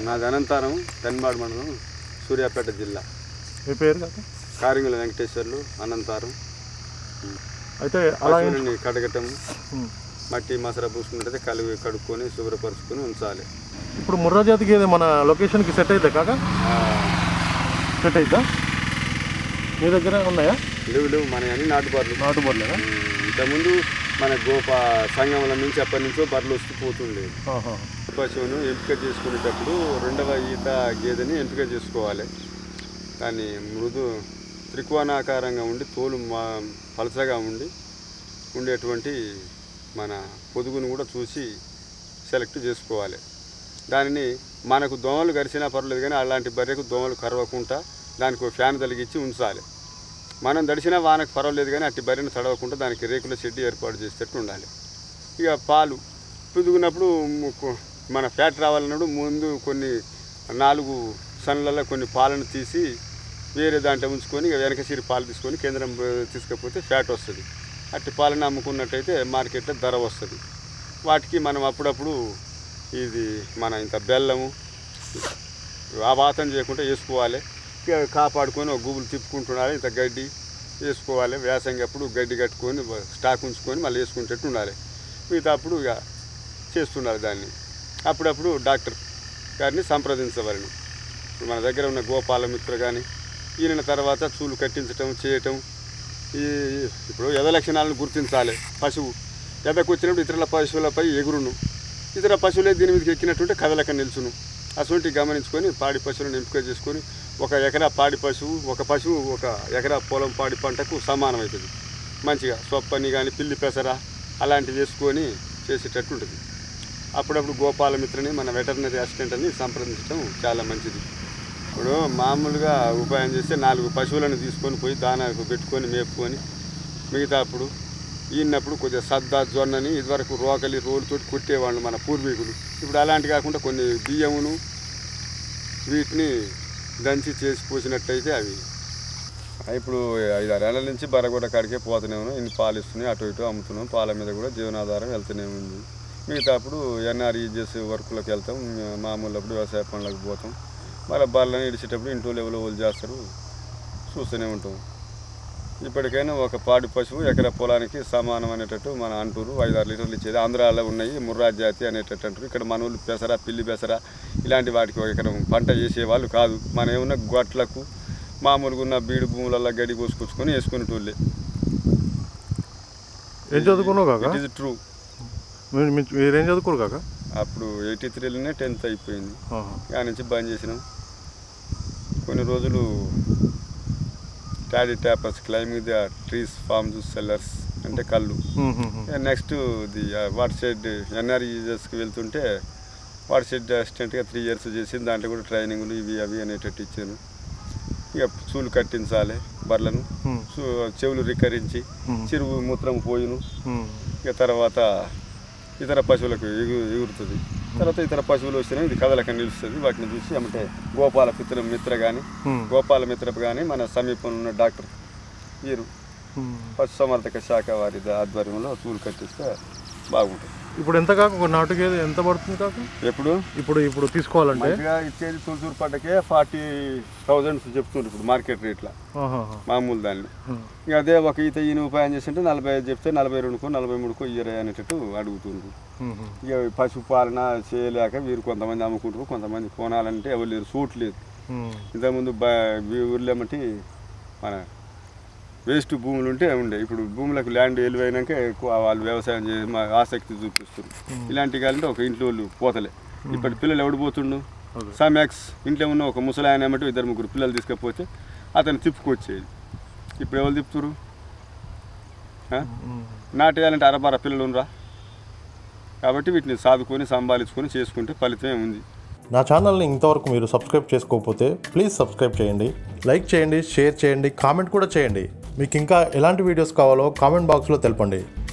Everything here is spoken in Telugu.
నాది అనంతారం పెన్బాడు మండలం సూర్యాపేట జిల్లా మీ పేరు కాక కారింగుల వెంకటేశ్వర్లు అనంతారం అయితే అలా పశువులని కడగటం ఉమ్. మట్టి మసర పూసుకుంటే కలిగి కడుక్కొని శుభ్రపరుచుకొని ఉంచాలి ఇప్పుడు ముర్రా జాతికి ఏది మన లొకేషన్కి సెట్ అయితే కాక ఆ, సెట్ అవుతా మీ దగ్గర ఉన్నాయా లేవు లేవు మన అన్ని నాటుబార్లు నాటు బొర్లేనా ఇంతకుముందు మన గోప సంగమల నుంచి అప్పటి నుంచో బర్రెలు వస్తూ పోతుండేవి ఆహా. పశువును ఎంపిక చేసుకునేటప్పుడు రెండవ ఈత గేదెని ఎంపిక చేసుకోవాలి దాన్ని మృదు త్రికోణాకారంగా ఉండి తోలు మా పలచగా ఉండి ఉండేటువంటి మన పొదుగును కూడా చూసి సెలెక్ట్ చేసుకోవాలి దానిని మనకు దోమలు గరిచినా పర్లేదు కానీ అలాంటి బర్రెకు దోమలు కరవకుండా దానికి ఒక ఫ్యాన్ తలిగించి ఉంచాలి మనం దడిచినా వానకు పర్వాలేదు కానీ అట్టి బర్రెను తడవకుండా దానికి రేకుల షెడ్ ఏర్పాటు చేసేటట్టు ఉండాలి ఇక పాలు పిదుగునప్పుడు ము- మన ఫ్యాట్ రావాలన్నప్పుడు ముందు కొన్ని నాలుగు సన్లలో కొన్ని పాలను తీసి వేరే దాంట్లో ఉంచుకొని ఇక వెనక సిరి పాలు తీసుకొని కేంద్రం ప- తీసుకపోతే ఫ్యాట్ వస్తుంది అట్టి పాలను అమ్ముకున్నట్టయితే మార్కెట్లో ధర వస్తుంది వాటికి మనం అప్పుడప్పుడు ఇది మన ఇంత బెల్లము ఆవాతం చేయకుండా వేసుకోవాలి ఇక కాపాడుకొని ఒక గుబులు తిప్పుకుంటుండాలి ఇంత గడ్డి వేసుకోవాలి వేసంగి అప్పుడు గడ్డి కట్టుకొని స్టాక్ ఉంచుకొని మళ్ళీ వేసుకునేటట్టు ఉండాలి మిగతా అప్పుడు ఇక చేస్తుండాలి దాన్ని అప్పుడప్పుడు డాక్టర్ గారిని సంప్రదించవలను ఇప్పుడు మన దగ్గర ఉన్న గోపాల మిత్ర కానీ ఈయన తర్వాత చూలు కట్టించటం చేయటం ఈ ఇప్పుడు ఎద లక్షణాలను గుర్తించాలి పశువు ఎదకు వచ్చినప్పుడు ఇతరుల పశువులపై ఎగురును ఇతర పశువులే దీని మీదకి ఎక్కినట్టుంటే కదలక నిల్చును అటువంటి గమనించుకొని పాడి పశువులను ఎంపిక చేసుకొని ఒక ఎకరా పాడి పశువు ఒక పశువు ఒక ఎకరా పొలం పాడి పంటకు సమానమవుతుంది మంచిగా సొప్పని కానీ పిల్లి పెసర అలాంటివి వేసుకొని చేసేటట్టు ఉంటుంది అప్పుడప్పుడు గోపాలమిత్రని మన వెటర్నరీ అసిస్టెంట్ అని సంప్రదించడం చాలా మంచిది ఇప్పుడు మామూలుగా ఉపాయం చేస్తే నాలుగు పశువులను తీసుకొని పోయి దానాకు పెట్టుకొని మేపుకొని మిగతా అప్పుడు ఈనప్పుడు కొద్దిగా సద్దా జొన్నని ఇదివరకు రోకలి రోలుతోటి కొట్టేవాళ్ళు మన పూర్వీకులు ఇప్పుడు అలాంటి కాకుండా కొన్ని బియ్యమును వీటిని దంచి చేసి పోసినట్టయితే అవి ఇప్పుడు ఐదు ఆరేళ్ల నుంచి బరగొడ కాడికే పోతూనే ఉన్నాం ఇన్ని పాలు ఇస్తున్నాయి అటు ఇటు అమ్ముతున్నాం పాల మీద కూడా జీవనాధారం వెళ్తూనే ఉంది మిగతా అప్పుడు ఎన్ఆర్ఈ చేసే వర్కులకు వెళ్తాం మామూలు అప్పుడు వ్యవసాయ పనులకు పోతాం మళ్ళీ బర్రెలను ఇడిచేటప్పుడు ఇంట్లో లెవెల్ వాళ్ళు చేస్తారు చూస్తూనే ఉంటాం ఇప్పటికైనా ఒక పాడి పశువు ఎకరా పొలానికి సమానం అనేటట్టు మన అంటూరు ఐదు ఆరు లీటర్లు ఇచ్చేది ఆంధ్రాలో ఉన్నాయి ముర్రా జాతి అనేటట్టు అంటారు ఇక్కడ మన ఊళ్ళు పెసర పిల్లి పెసర ఇలాంటి వాటికి ఒక ఎకరం పంట చేసేవాళ్ళు కాదు మన ఏమన్నా గొట్లకు మామూలుగా ఉన్న బీడు భూములలో గడి కోసుకొచ్చుకొని వేసుకునేటోళ్ళే ఏం చదువుకున్నావు కాక ఇట్ ఈజ్ ట్రూ మీరు మీ- మీరేం చదువుకోరు కాక అప్పుడు ఎయిటీ త్రీలోనే టెన్త్ అయిపోయింది ఆహా. ఆ నుంచి బంద్ చేసినాం కొన్ని రోజులు toddy tappers climbing the trees farms sellers అంటే కళ్ళు um, um, um. Next the water shed ఎన్ఆర్ఈజెస్కి వెళ్తుంటే వాటర్ షెడ్ అసిస్టెంట్గా త్రీ ఇయర్స్ చేసింది దాంట్లో కూడా ట్రైనింగ్లు ఇవి అవి అనేటట్టు ఇచ్చాను ఇక చూలు కట్టించాలి బర్లను ఉమ్, చూ- చెవులు రికరించి ఉమ్, చెరువు మూత్రం పోయిను ఉమ్. ఇక తర్వాత ఇతర పశువులకు ఎగు ఎగురుతుంది తర్వాత ఇతర పశువులు వస్తేనే ఇది కదలక నిలుస్తుంది వాటిని చూసి ఏమంటే గోపాల మిత్ర మిత్ర కానీ ఉమ్, గోపాల మిత్ర కానీ మన సమీపంలో ఉన్న డాక్టర్ వీరు ఉమ్. పశుసంవర్ధక శాఖ వారి ఆధ్వర్యంలో చూలు కట్టిస్తే బాగుంటుంది ఇప్పుడు ఎంత కాక ఒక నాటుకి ఏది ఎంత పడుతుంది కాక ఎప్పుడు ఇప్పుడు ఇప్పుడు తీసుకోవాలంటే మంచిగా ఇచ్చేది తులసూరు పట్టకే ఫార్టీ థౌజండ్స్ చెప్తుండ్రు ఇప్పుడు మార్కెట్ రేట్ల ఆహాహా. మామూలు దాన్ని ఉమ్, ఇక అదే ఒక ఈత ఈయన ఉపాయం చేస్తుంటే నలభై ఐదు చెప్తే నలభై రెండుకో నలభై మూడుకో ఇయ్యరే అనేటట్టు అడుగుతుండ్రు ఉమ్, ఉమ్. ఇక పశుపాలన చేయలేక వీరు కొంతమంది అమ్ముకుంటారు కొంతమంది కొనాలంటే ఎవరు లేరు సూట్ లేదు ఉమ్, ఇంతకుముందు బ ఊర్లో ఏమంటే మన వేస్ట్ భూములు ఉంటే ఉండే ఇప్పుడు భూములకు ల్యాండ్ ఎలివైనాక ఎక్కువ వాళ్ళు వ్యవసాయం చేసి మా ఆసక్తి చూపిస్తారు ఇలాంటి కాలంటే ఒక ఇంట్లో వాళ్ళు పోతలే ఇప్పటి పిల్లలు ఎవడు పోతుండు అదే. సమ్యాక్స్ ఇంట్లో ఉన్న ఒక ముసలాయన ఏమంటే ఇద్దరు ముగ్గురు పిల్లలు తీసుకపోతే అతను తిప్పుకొచ్చేది ఇప్పుడు ఎవరు తిప్పుతురు ఆ? ఉమ్. నాటేయాలంటే అరబార పిల్లలు ఉండరా కాబట్టి వీటిని సాదుకొని సంభాలించుకొని చేసుకుంటే ఫలితమే ఉంది నా ఛానల్ని ఇంతవరకు మీరు సబ్స్క్రైబ్ చేసుకోకపోతే ప్లీజ్ సబ్స్క్రైబ్ చేయండి లైక్ చేయండి షేర్ చేయండి కామెంట్ కూడా చేయండి మీకు ఇంకా ఎలాంటి వీడియోస్ కావాలో కామెంట్ బాక్స్లో తెలపండి